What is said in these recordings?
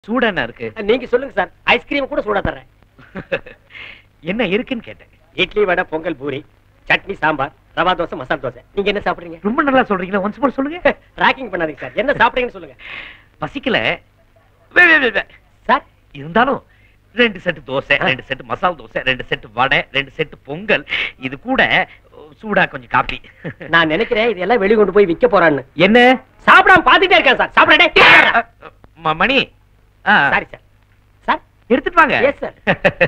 சூடா என்ன இருக்கு நீங்க சொல்லுங்க சார் ஐஸ்கிரீம் கூட சூடா தர்றேன் என்ன இருக்குன்னு கேட்டேன் இட்லி வடை பொங்கல் பூரி சட்னி சாம்பார் ரவா தோசை மசாலா தோசை நீங்க என்ன சாப்பிடுறீங்க ரொம்ப நல்லா சொல்றீங்களா ஒன்ஸ் மோர் சொல்லுங்க ராக்கிங் பண்ணாதீங்க சார் என்ன சாப்பிடுறீங்கன்னு சொல்லுங்க பசிக்கல வே, வே, வே, வே. சார் இருந்தாலும் ரெண்டு செட்டு தோசை ரெண்டு செட்டு மசாலா தோசை ரெண்டு செட்டு வடை ரெண்டு செட்டு பொங்கல் இது கூட சூடா கொஞ்சம் காபி நான் நினைக்கிறேன் இதெல்லாம் வெளிய கொண்டு போய் விக்க போறான்னு என்ன சாப்பிடாம பாத்துட்டே இருக்கேன் சார் சாப்பிடடே ம- மணி ஆ, சாரி சார் சார் எடுத்துட்டு வாங்க Yes, sir.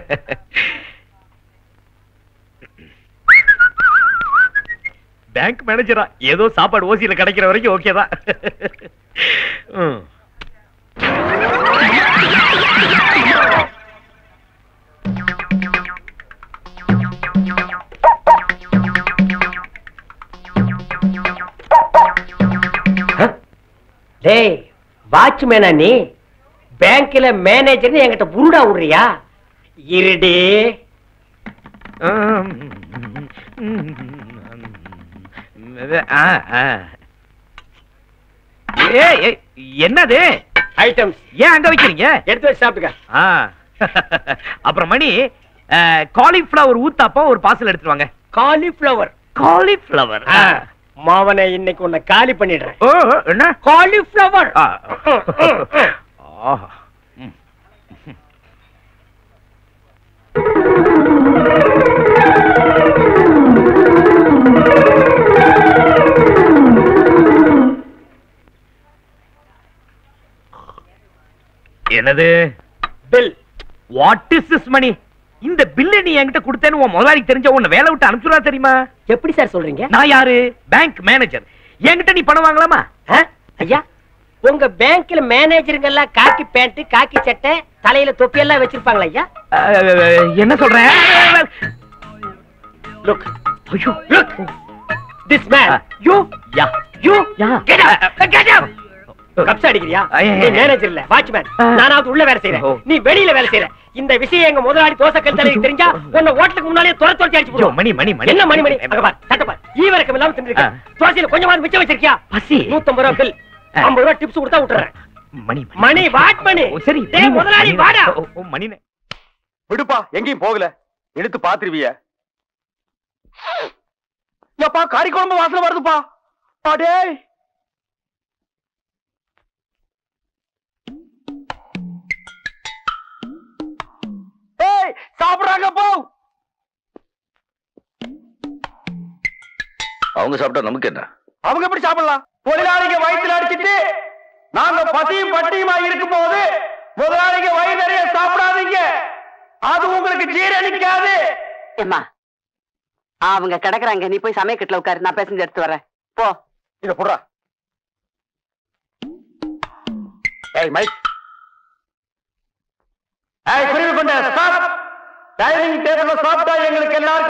பேங்க் மேனேஜரா ஏதோ சாப்பாடு ஓசியில கிடைக்கிற வரைக்கும் ஓகே தான் ம். டேய் வாட்ச்மேனா நீ பேங்க்ல மேனேஜர்னு என்கிட்ட புருடா விடுறியா இருடே ம். ஆ, ஆ. ஏய், ஏய், என்னது ஐட்டம்ஸ் ஏன் அங்க வைக்கிறீங்க எடுத்து வச்சு சாப்பிட்டுக்க ஆ. அப்புறம் மணி காலிஃபிளவர் ஊத்தாப்பம் ஒரு பார்சல் எடுத்துட்டு வாங்க காலிஃப்ளவர் காலிஃபிளவர் மாவனை இன்னைக்கு உன்னை காலி பண்ணிடுறேன் ஓ என்ன காலிஃப்ளவர் ஆ. ஆஹா. ம். என்னது bill what is this Mani இந்த பில்ல நீ என்கிட்ட கொடுத்தேன்னு உன் முதலாளிக்கு தெரிஞ்ச உன்னை வேலை விட்டு அனுப்பிச்சுடா தெரியுமா எப்படி சார் சொல்றீங்க நான் யாரு பேங்க் மேனேஜர் என்கிட்ட நீ பணம் வாங்கலாமா ஆ? ஐயா உங்க பேங்க்ல மேனேஜருங்க எல்லாம் காக்கி பேண்ட் காக்கி சட்டை தலையில தொப்பி எல்லாம் வச்சிருப்பாங்களா ஐயா அஹ், என்ன சொல்றேன் லுக் ஐயோ look this man you yeah you yeah Get up! Get up! கப்ஸ் அடிக்கிறியா ஐயா, நீ ஐயா. மேனேஜர் இல்ல வாட்ச்மேன் ஆ. நானாவது உள்ள வேலை செய்யறேன் ஓ. நீ வெளியில வேலை செய்யற இந்த விஷயம் எங்க முதலாளி தோசை கல் தலைக்கு தெரிஞ்சா உன்னை ஓட்டலுக்கு முன்னாலே துர துரத்தி அடிச்சு ஐயோ, போடுவோம் மணி மணி மணி என்ன மணி மணி அங்க பார் சட்டை பார் ஈவரக்கம் இல்லாம தின்னுருக்க ஆ. தோசையில கொஞ்சமாவது மிச்சம் வச்சிருக்கியா பசி நூத்தம்பது ரூபா பில் ஆ. ஐம்பது ரூபா டிப்ஸ் கொடுத்தா விட்டுறேன் மணி மணி வாட் மணி ஓ, சரி டேய் மணி, முதலாளி மணி, வாடா ஓ, ஓ, மணினே விடுப்பா எங்கேயும் போகல எடுத்து பாத்துருவிய எப்பா கறி குழம்பு வாசனை வருதுப்பா அடே ஏய் சாப்பிடுறாங்க போ அவங்க சாப்பிட்டா நமக்கு என்ன அவங்க எப்படி சாப்பிடலாம் தொழிலாளிங்க வயிற்றுல அடிச்சிட்டு நாங்க பசியும் பட்டியுமா இருக்கும் போது முதலாளிங்க வயிறு நிறைய சாப்பிடாதீங்க அது உங்களுக்கு ஜீரணிக்காது ஏம்மா அவங்க கிடக்குறாங்க நீ போய் சமயக்கட்டுல உட்காரு நான் பேசஞ்சு எடுத்து வரேன் போ இத போடுறா ஏய் மைக் ஏய் குருவி கொண்ட ஸ்டாப் டைனிங் டேபிள்ல சாப்பிட்டா எங்களுக்கு எல்லாருக்கும்